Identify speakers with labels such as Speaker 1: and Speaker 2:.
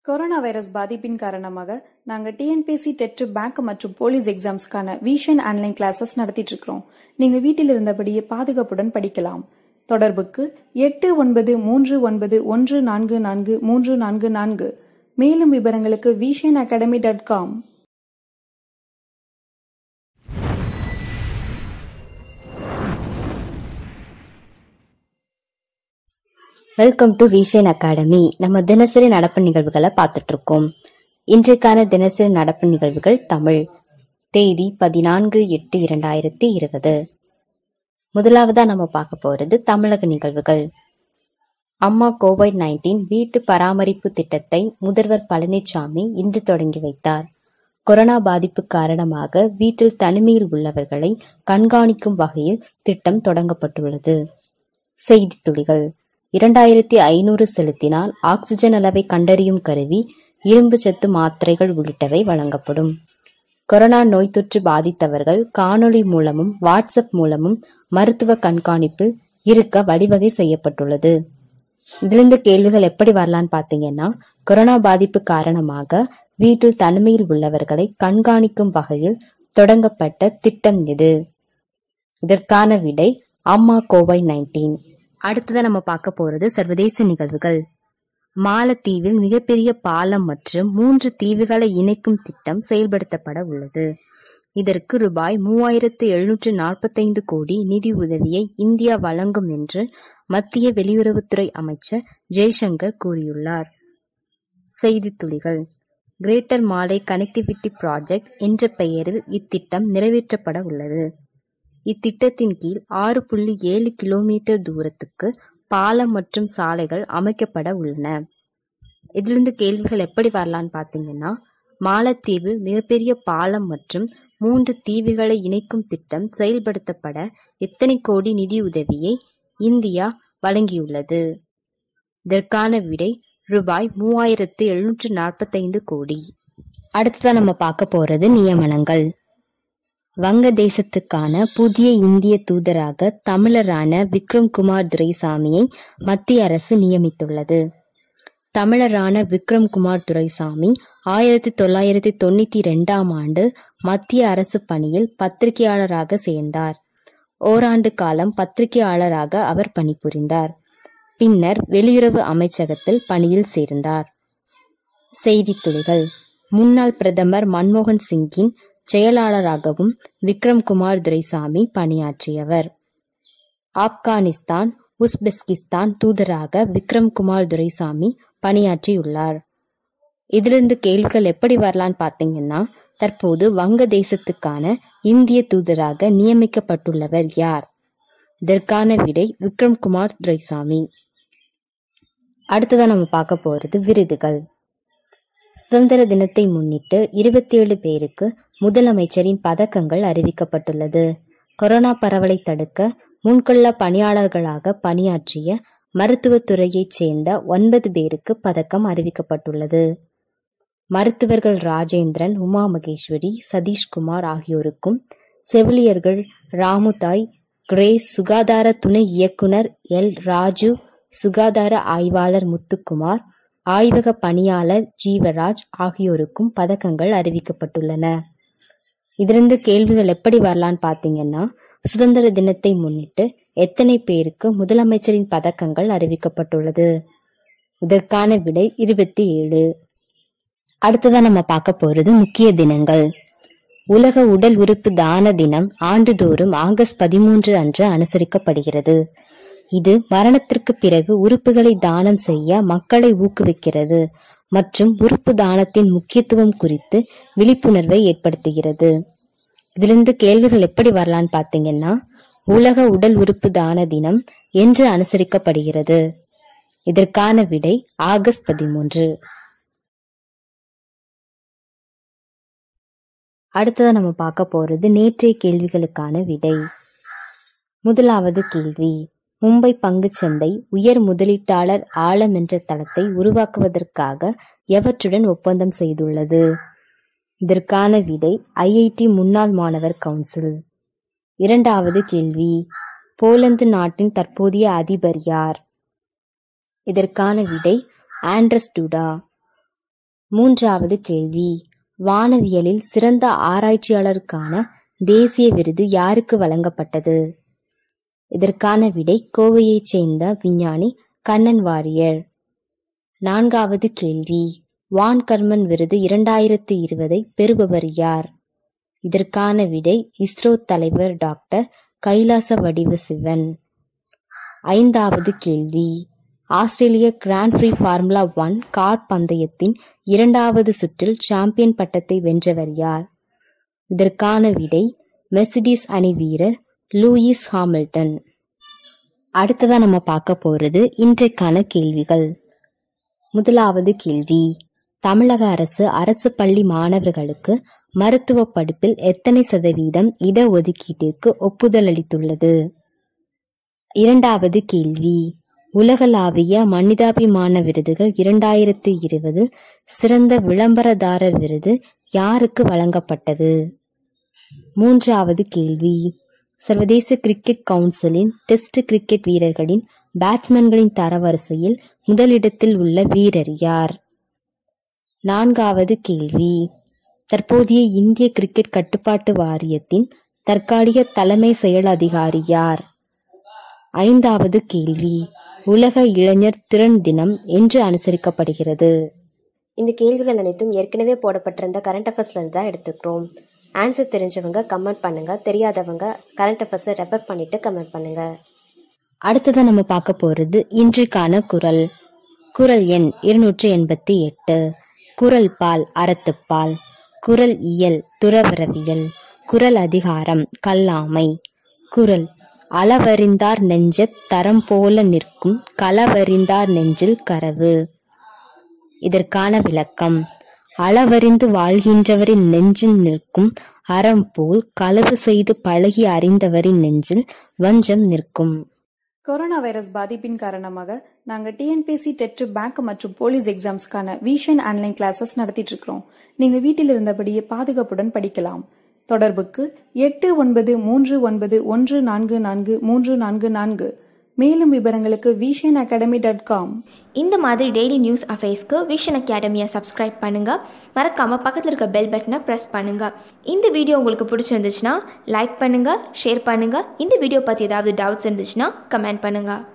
Speaker 1: corona virus பாதிப்பின் காரணமாக நாங்க டிஎன்பிஎஸ்சி டெட் பேங்க் மற்றும் போலீஸ் எக்ஸாம்ஸ்க்கான விஷன் ஆன்லைன் கிளாஸஸ் நடத்திட்டு இருக்கிறோம் நீங்க வீட்டில் இருந்தபடியே பாதுகாப்புடன் படிக்கலாம் தொடர்புக்கு எட்டு ஒன்பது மூன்று ஒன்பது ஒன்று நான்கு நான்கு மூன்று நான்கு நான்கு மேலும் விவரங்களுக்கு Vision Academy dot com
Speaker 2: welcome to Vision Academy நம்ம தினசரி நடப்பு நிகழ்வுகளை பார்த்துட்டு இருக்கோம் இன்றைக்கான தினசரி நடப்பு நிகழ்வுகள் தமிழ் தேதி பதினான்கு எட்டு இரண்டாயிரத்தி இருபது முதலாவதா நம்ம பார்க்க போறது தமிழக நிகழ்வுகள் அம்மா கோவிட் நைன்டீன் வீட்டு பராமரிப்பு திட்டத்தை முதல்வர் பழனிசாமி இன்று தொடங்கி வைத்தார் கொரோனா பாதிப்பு காரணமாக வீட்டில் தனிமையில் உள்ளவர்களை கண்காணிக்கும் வகையில் திட்டம் தொடங்கப்பட்டுள்ளது செய்தி துளிகள் இரண்டாயிரத்தி ஐநூறு செலுத்தினால் ஆக்சிஜன் அளவை கண்டறியும் கருவி இரும்பு சத்து மாத்திரைகள் உள்ளிட்டவை வழங்கப்படும் கொரோனா நோய் தொற்று பாதித்தவர்கள் காணொளி மூலமும் வாட்ஸ்அப் மூலமும் மருத்துவ கண்காணிப்பில் இருக்க வழிவகை செய்யப்பட்டுள்ளது இதிலிருந்து கேள்விகள் எப்படி வரலான்னு பாத்தீங்கன்னா கொரோனா பாதிப்பு காரணமாக வீட்டில் தனிமையில் உள்ளவர்களை கண்காணிக்கும் வகையில் தொடங்கப்பட்ட திட்டம் இது இதற்கான விடை அம்மா கோவிட் நைன்டீன் அடுத்ததான் நம்ம பார்க்க போறது சர்வதேச நிகழ்வுகள் மாலத்தீவில் மிகப்பெரிய பாலம் மற்றும் மூன்று தீவுகளை இணைக்கும் திட்டம் செயல்படுத்தப்பட உள்ளது இதற்கு ரூபாய் மூவாயிரத்து எழுநூற்று நாற்பத்தைந்து கோடி நிதி உதவியை இந்தியா வழங்கும் என்று மத்திய வெளியுறவுத்துறை அமைச்சர் ஜெய்சங்கர் கூறியுள்ளார் செய்தி துளிகள் கிரேட்டர் மாலை கனெக்டிவிட்டி ப்ராஜெக்ட் என்ற பெயரில் இத்திட்டம் நிறைவேற்றப்பட உள்ளது இத்திட்டத்தின் கீழ் ஆறு புள்ளி ஏழு கிலோமீட்டர் தூரத்துக்கு பாலம் மற்றும் சாலைகள் அமைக்கப்பட உள்ளன இதிலிருந்து கேள்விகள் எப்படி வரலான்னு பார்த்தீங்கன்னா மாலத்தீவில் மிகப்பெரிய பாலம் மற்றும் மூன்று தீவுகளை இணைக்கும் திட்டம் செயல்படுத்தப்பட எத்தனை கோடி நிதி உதவியை இந்தியா வழங்கியுள்ளது இதற்கான விடை ரூபாய் மூவாயிரத்து எழுநூற்று நாற்பத்தைந்து கோடி அடுத்ததான் நம்ம பார்க்க போறது நியமனங்கள் வங்கதேசத்துக்கான புதிய இந்திய தூதராக தமிழரான விக்ரம் குமார் துரைசாமியை மத்திய அரசு நியமித்துள்ளது தமிழரான விக்ரம் குமார் துரைசாமி ஆயிரத்தி தொள்ளாயிரத்தி தொண்ணூத்தி ரெண்டாம் ஆண்டு மத்திய அரசு பணியில் பத்திரிகையாளராக சேர்ந்தார் ஓராண்டு காலம் பத்திரிகையாளராக அவர் பணிபுரிந்தார் பின்னர் வெளியுறவு அமைச்சகத்தில் பணியில் சேர்ந்தார் செய்தி துளிகள் முன்னாள் பிரதமர் மன்மோகன் சிங்கின் செயலாளராகவும் விக்ரம் குமார் துரைசாமி பணியாற்றியவர் ஆப்கானிஸ்தான் உஸ்பெஸ்கிஸ்தான் தூதராக விக்ரம் குமார் துரைசாமி பணியாற்றியுள்ளார் இதிலிருந்து கேள்விகள் எப்படி வரலான்னு பார்த்தீங்கன்னா தற்போது வங்கதேசத்துக்கான இந்திய தூதராக நியமிக்கப்பட்டுள்ளவர் யார் இதற்கான விடை விக்ரம் குமார் துரைசாமி அடுத்ததான் நம்ம பார்க்க போறது விருதுகள் சுதந்திர தினத்தை முன்னிட்டு இருபத்தி ஏழு பேருக்கு முதலமைச்சரின் பதக்கங்கள் அறிவிக்கப்பட்டுள்ளது கொரோனா பரவலை தடுக்க முன்கொள்ள பணியாளர்களாக பணியாற்றிய மருத்துவத்துறையைச் சேர்ந்த ஒன்பது பேருக்கு பதக்கம் அறிவிக்கப்பட்டுள்ளது மருத்துவர்கள் ராஜேந்திரன் உமா மகேஸ்வரி சதீஷ்குமார் ஆகியோருக்கும் செவிலியர்கள் ராமுதாய் கிரேஸ் சுகாதார துணை இயக்குனர் எல் ராஜு சுகாதார ஆய்வாளர் முத்துக்குமார் ஆய்வக பணியாளர் ஜீவராஜ் ஆகியோருக்கும் பதக்கங்கள் அறிவிக்கப்பட்டுள்ளன இதிலிருந்து கேள்விகள் எப்படி வரலான்னு பார்த்தீங்கன்னா சுதந்திர தினத்தை முன்னிட்டு எத்தனை பேருக்கு முதலமைச்சரின் பதக்கங்கள் அறிவிக்கப்பட்டுள்ளது இதற்கான விடை இருபத்தி ஏழு அடுத்ததான் நம்ம பார்க்க போறது முக்கிய தினங்கள் உலக உடல் உறுப்பு தான தினம் ஆண்டுதோறும் ஆகஸ்ட் பதிமூன்று அன்று அனுசரிக்கப்படுகிறது இது மரணத்திற்கு பிறகு உறுப்புகளை தானம் செய்ய மக்களை ஊக்குவிக்கிறது மற்றும் உறுப்பு தானத்தின் முக்கியத்துவம் குறித்து விழிப்புணர்வை ஏற்படுத்துகிறது இதிலிருந்து கேள்விகள் எப்படி வரலான்னு பார்த்தீங்கன்னா உலக உடல் உறுப்பு தான தினம் என்று அனுசரிக்கப்படுகிறது இதற்கான விடை ஆகஸ்ட் பதிமூன்று அடுத்ததை நம்ம பார்க்க போறது நேற்றைய கேள்விகளுக்கான விடை முதலாவது கேள்வி மும்பை பங்குச்சந்தை உயர் முதலீட்டாளர் ஆழம் என்ற தளத்தை உருவாக்குவதற்காக எவற்றுடன் ஒப்பந்தம் செய்துள்ளது இதற்கான விடை ஐஐடி முன்னாள் மாணவர் கவுன்சில் இரண்டாவது கேள்வி போலந்து நாட்டின் தற்போதைய அதிபர் யார் இதற்கான விடை ஆண்ட்ரஸ் டூடா மூன்றாவது கேள்வி வானவியலில் சிறந்த ஆராய்ச்சியாளருக்கான தேசிய விருது யாருக்கு வழங்கப்பட்டது இதற்கான விடை கோவையைச் சேர்ந்த விஞ்ஞானி கண்ணன் வாரியர் நான்காவது கேள்வி வான் கர்மன் விருது இரண்டாயிரத்தி இருபதை பெறுபவர் யார் இதற்கான விடை இஸ்ரோ தலைவர் டாக்டர் கைலாச வடிவ சிவன் ஐந்தாவது கேள்வி ஆஸ்திரேலிய grand prix formula one car பந்தயத்தின் இரண்டாவது சுற்றில் சாம்பியன் பட்டத்தை வென்றவர் யார் இதற்கான விடை மெர்சிடிஸ் அணி வீரர் லூயிஸ் ஹாமில்டன் அடுத்ததா நம்ம பார்க்க போறது இன்றைக்கான கேள்விகள் முதலாவது கேள்வி தமிழக அரசு அரசு பள்ளி மாணவர்களுக்கு மருத்துவ படிப்பில் எத்தனை சதவீதம் இடஒதுக்கீட்டிற்கு ஒப்புதல் அளித்துள்ளது இரண்டாவது கேள்வி உலகளாவிய மனிதாபிமான விருதுகள் இரண்டாயிரத்தி இருபது சிறந்த விளம்பரதாரர் விருது யாருக்கு வழங்கப்பட்டது மூன்றாவது கேள்வி சர்வதேச கிரிக்கெட் கவுன்சிலின் டெஸ்ட் கிரிக்கெட் வீரர்களின் பேட்ஸ்மேன்களின் தரவரிசையில் முதலிடத்தில் உள்ள வீரர் யார் நான்காவது கேள்வி தற்போதைய இந்திய கிரிக்கெட் கட்டுப்பாட்டு வாரியத்தின் தற்காலிக தலைமை செயல் அதிகாரி யார் ஐந்தாவது கேள்வி உலக இளைஞர் திறன் தினம் என்று அனுசரிக்கப்படுகிறது இந்த கேள்விகள் அனைத்தும் ஏற்கனவே போடப்பட்டிருந்த கரண்ட் அஃபேர்ஸ்ல இருந்து தான் எடுத்துக்கிறோம் ஆன்சர் தெரிஞ்சவங்க கமெண்ட் பண்ணுங்க தெரியாதவங்க கரண்ட் அஃபேர்ஸை ரெஃபர் பண்ணிட்டு கமெண்ட் பண்ணுங்க அடுத்ததான் நம்ம பார்க்க போறது இன்றைக்கான குரல் குரல் எண் இருநூற்றி எண்பத்தி எட்டு குரல் பால் அறத்துப்பால் குரல் இயல் துறவரவியல் குரல் அதிகாரம் கல்லாமை குரல் அளவறிந்தார் நெஞ்சத் தரம் போல நிற்கும் களவறிந்தார் நெஞ்சில் கரவு இதற்கான விளக்கம் அளவறிந்து வாழ்கின்றவரின் நெஞ்சில் நிற்கும் அறம் போல் களவு செய்து பழகி அறிந்தவரின் நெஞ்சில் வஞ்சம் நிற்கும்
Speaker 1: கொரோனா வைரஸ் பாதிப்பின் காரணமாக நாங்க டிஎன்பிஎஸ்சி டெட் பேங்க் மற்றும் போலீஸ் எக்ஸாம்ஸ்க்கான விஷன் ஆன்லைன் கிளாஸஸ் நடத்திட்டு இருக்கிறோம் நீங்க வீட்டில் இருந்தபடியே பாதுகாப்புடன் படிக்கலாம் தொடர்புக்கு எட்டு ஒன்பது மூன்று ஒன்பது ஒன்று நான்கு நான்கு மூன்று நான்கு நான்கு மேலும் விவரங்களுக்கு விஷன் அகாடமி டாட் காம்
Speaker 3: இந்த மாதிரி டெய்லி நியூஸ் அஃபேர்ஸ்க்கு விஷன் அகாடமியை சப்ஸ்கிரைப் பண்ணுங்கள் மறக்காமல் பக்கத்தில் இருக்க பெல் பட்டனை ப்ரெஸ் பண்ணுங்கள் இந்த வீடியோ உங்களுக்கு பிடிச்சிருந்துச்சுன்னா லைக் பண்ணுங்கள் ஷேர் பண்ணுங்கள் இந்த வீடியோ பற்றி ஏதாவது டவுட்ஸ் இருந்துச்சுன்னா கமெண்ட் பண்ணுங்கள்